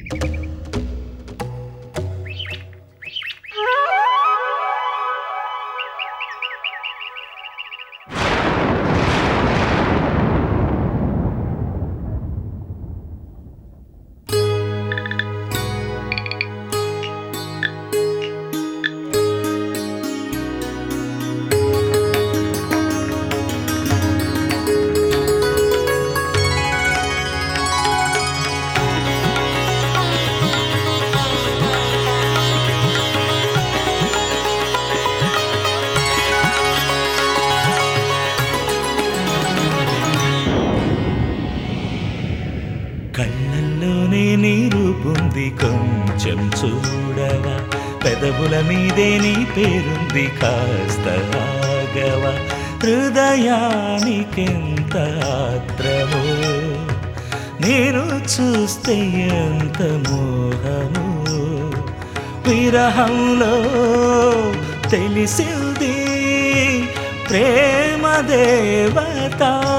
కళ్ళల్లోనే నీరు పొంది కొంచెం చూడవా పెదవుల మీదే నీ పేరుంది కాస్త ఆగవా హృదయానికెంత ఆత్రమో నేను చూస్తే ఎంత మోహము విరహంలో తెలిసింది ప్రేమ దేవత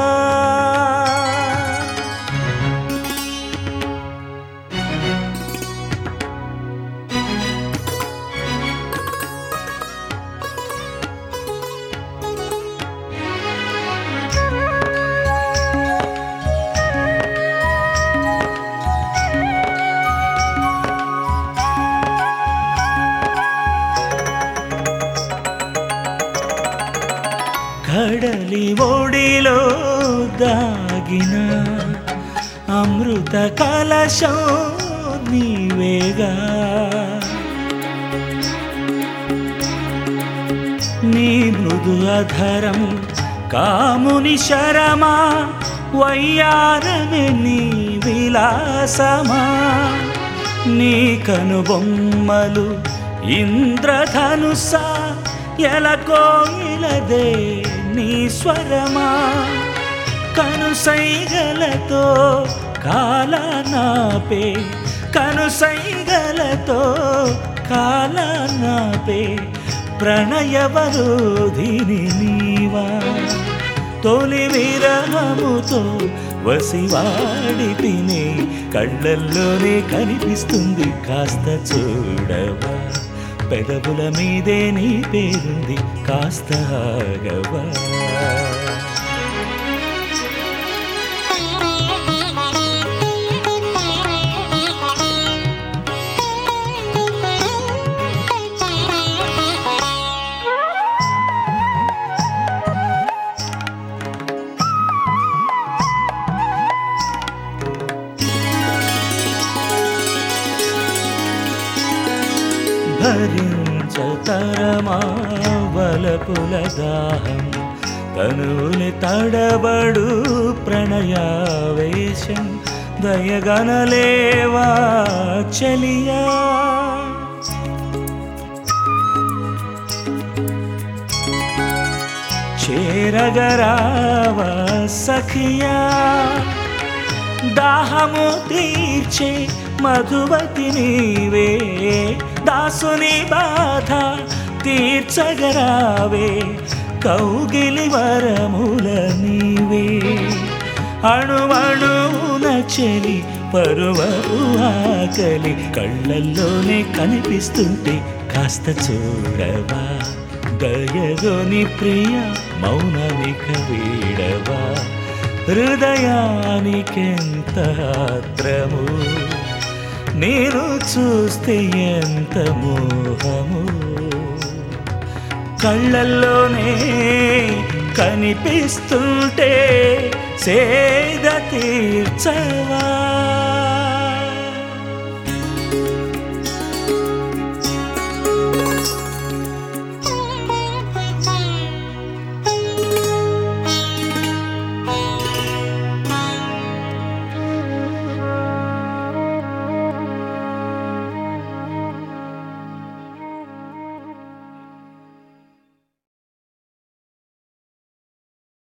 కడలి ఒడిలో దాగిన అమృత కలశం నీవేగా నీ మృదు అధరం కాముని శరమా వయ్యారమే నీ విలాసమా నీ కనుబొమ్మలు ఇంద్రధనుస ఎలకోయిలదే నీ స్వరమా కనుసైగలతో కాలనాపే కనుసైగలతో కాలనాపే ప్రణయవరోధిని నీవా తొలి విరహముతో వసివాడి తినే కళ్ళల్లోనే కనిపిస్తుంది కాస్త చూడవా పెదవుల మీదే నీ పేరుంది కాస్త ఆగవా భరించతరమా వలపుల దాహం తనుని తడబడు ప్రణయావేశం దయగనలేవా చలియా చేరగరావ సఖియా దాహము తీర్చే మధువతి నీవే దాసుని బాధ తీర్చగరావే కౌగిలి వరముల నీవే అణువణువున చెలి పరువపు ఆకలి కళ్ళల్లోనే కనిపిస్తుంటే కాస్త చూడవా దయగోని ప్రియ మౌనమిక వీడవా హృదయానికెంత ఆత్రము నేను చూస్తే ఎంత మోహము కళ్ళల్లోనే కనిపిస్తుంటే సేద తీర్చవా